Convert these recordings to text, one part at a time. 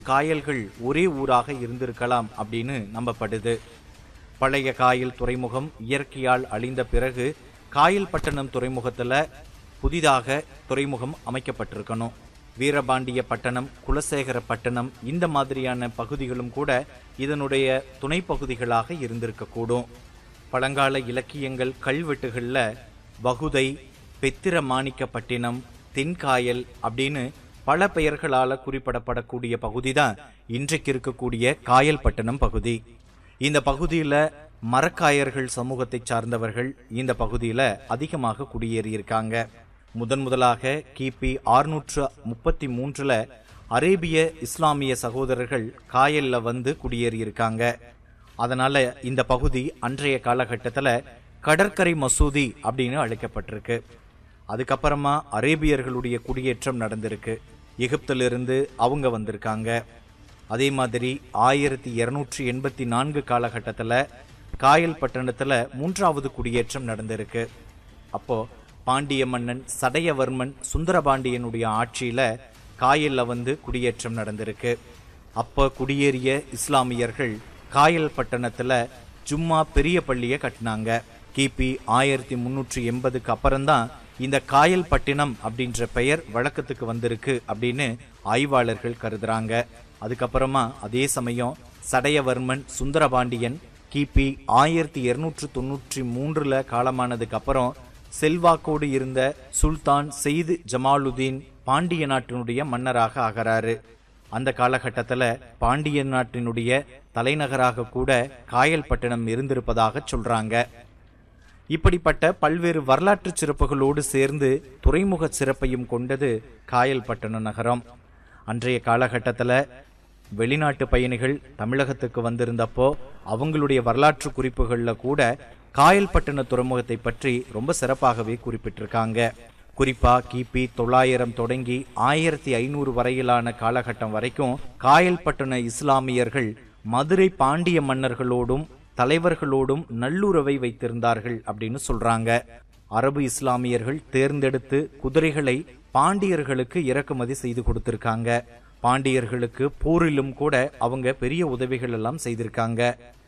காயல்கள் ஒரே ஊராக இருந்திருக்கலாம் அப்படின்னு நம்பப்படுது பழைய காயல் துறைமுகம் இயற்கையால் அழிந்த பிறகு காயல்பட்டணம் துறைமுகத்துல புதிதாக துறைமுகம் அமைக்கப்பட்டிருக்கணும் வீரபாண்டிய பட்டணம் குலசேகர பட்டணம் இந்த மாதிரியான பகுதிகளும் கூட இதனுடைய துணை பகுதிகளாக இருந்திருக்கக்கூடும் பழங்கால இலக்கியங்கள் கல்வெட்டுகள்ல வகுதை பெத்திர மாணிக்கப்பட்டினம் தென்காயல் அப்படின்னு பல பெயர்களால குறிப்பிடப்படக்கூடிய பகுதி தான் இன்றைக்கு இருக்கக்கூடிய காயல்பட்டணம் பகுதி இந்த பகுதியில மரக்காயர்கள் சமூகத்தை சார்ந்தவர்கள் இந்த பகுதியில அதிகமாக குடியேறியிருக்காங்க முதன் முதலாக கிபி ஆறுநூற்று முப்பத்தி மூன்றுல அரேபிய இஸ்லாமிய சகோதரர்கள் காயல்ல வந்து குடியேறியிருக்காங்க அதனால இந்த பகுதி அன்றைய காலகட்டத்துல கடற்கரை மசூதி அப்படின்னு அழைக்கப்பட்டிருக்கு அதுக்கப்புறமா அரேபியர்களுடைய குடியேற்றம் நடந்திருக்கு எகிப்திலிருந்து அவங்க வந்திருக்காங்க அதே மாதிரி ஆயிரத்தி இருநூற்றி எண்பத்தி நான்கு காலகட்டத்தில் காயல் பட்டணத்தில் மூன்றாவது குடியேற்றம் நடந்திருக்கு அப்போ பாண்டிய மன்னன் சடையவர்மன் சுந்தரபாண்டியனுடைய ஆட்சியில காயல்ல வந்து குடியேற்றம் நடந்திருக்கு அப்போ குடியேறிய இஸ்லாமியர்கள் காயல் பட்டணத்துல ஜும்மா பெரிய பள்ளியை கட்டினாங்க கிபி ஆயிரத்தி முன்னூற்றி எண்பதுக்கு அப்புறம்தான் இந்த காயல் பட்டினம் அப்படின்ற பெயர் வழக்கத்துக்கு வந்திருக்கு அப்படின்னு ஆய்வாளர்கள் கருதுறாங்க அதுக்கப்புறமா அதே சமயம் சடையவர்மன் சுந்தரபாண்டியன் கிபி ஆயிரத்தி இருநூற்று தொண்ணூற்றி மூன்றுல காலமானதுக்கு அப்புறம் செல்வாக்கோடு இருந்த சுல்தான் செய்து ஜமாலுதீன் பாண்டிய நாட்டினுடைய மன்னராக ஆகிறாரு அந்த காலகட்டத்துல பாண்டிய நாட்டினுடைய தலைநகராக கூட காயல்பட்டினம் இருந்திருப்பதாக சொல்றாங்க இப்படிப்பட்ட பல்வேறு வரலாற்று சிறப்புகளோடு சேர்ந்து துறைமுக சிறப்பையும் கொண்டது காயல்பட்டண நகரம் அன்றைய காலகட்டத்தில் வெளிநாட்டு பயணிகள் தமிழகத்துக்கு வந்திருந்தப்போ அவங்களுடைய வரலாற்று குறிப்புகளில் கூட காயல்பட்டண துறைமுகத்தை பற்றி ரொம்ப சிறப்பாகவே குறிப்பிட்டிருக்காங்க குறிப்பா கிபி தொள்ளாயிரம் தொடங்கி ஆயிரத்தி ஐநூறு வரையிலான காலகட்டம் வரைக்கும் காயல்பட்டண இஸ்லாமியர்கள் மதுரை பாண்டிய மன்னர்களோடும் தலைவர்களோடும் நல்லுறவை வைத்திருந்தார்கள் அப்படின்னு சொல்றாங்க அரபு இஸ்லாமியர்கள் தேர்ந்தெடுத்து குதிரைகளை பாண்டியர்களுக்கு இறக்குமதி செய்து கொடுத்திருக்காங்க பாண்டியர்களுக்கு போரிலும் கூட அவங்க பெரிய உதவிகள் எல்லாம் செய்திருக்காங்க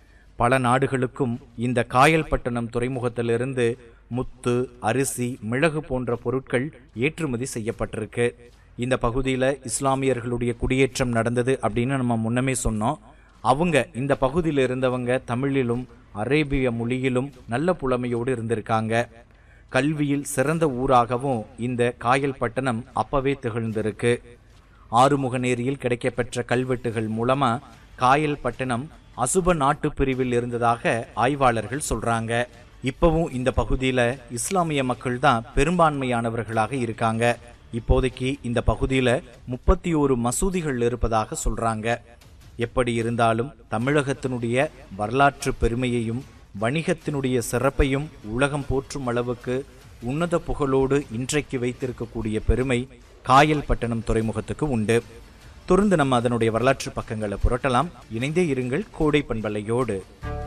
பல நாடுகளுக்கும் இந்த காயல்பட்டணம் துறைமுகத்திலிருந்து முத்து அரிசி மிளகு போன்ற பொருட்கள் ஏற்றுமதி செய்யப்பட்டிருக்கு இந்த பகுதியில் இஸ்லாமியர்களுடைய குடியேற்றம் நடந்தது அப்படின்னு நம்ம முன்னமே சொன்னோம் அவங்க இந்த பகுதியில் இருந்தவங்க தமிழிலும் அரேபிய மொழியிலும் நல்ல புலமையோடு இருந்திருக்காங்க கல்வியில் சிறந்த ஊராகவும் இந்த காயல்பட்டணம் அப்பவே திகழ்ந்திருக்கு ஆறுமுகநேரியில் கிடைக்கப்பெற்ற கல்வெட்டுகள் மூலமா காயல்பட்டணம் அசுப நாட்டு பிரிவில் இருந்ததாக ஆய்வாளர்கள் சொல்றாங்க இப்பவும் இந்த பகுதியில இஸ்லாமிய மக்கள் தான் பெரும்பான்மையானவர்களாக இருக்காங்க இப்போதைக்கு இந்த பகுதியில முப்பத்தி ஒரு மசூதிகள் இருப்பதாக சொல்றாங்க எப்படி இருந்தாலும் தமிழகத்தினுடைய வரலாற்று பெருமையையும் வணிகத்தினுடைய சிறப்பையும் உலகம் போற்றும் அளவுக்கு உன்னத புகழோடு இன்றைக்கு வைத்திருக்கக்கூடிய பெருமை காயல் பட்டணம் துறைமுகத்துக்கு உண்டு தொடர்ந்து நம்ம அதனுடைய வரலாற்று பக்கங்களை புரட்டலாம் இணைந்தே இருங்கள் கோடை பண்பலையோடு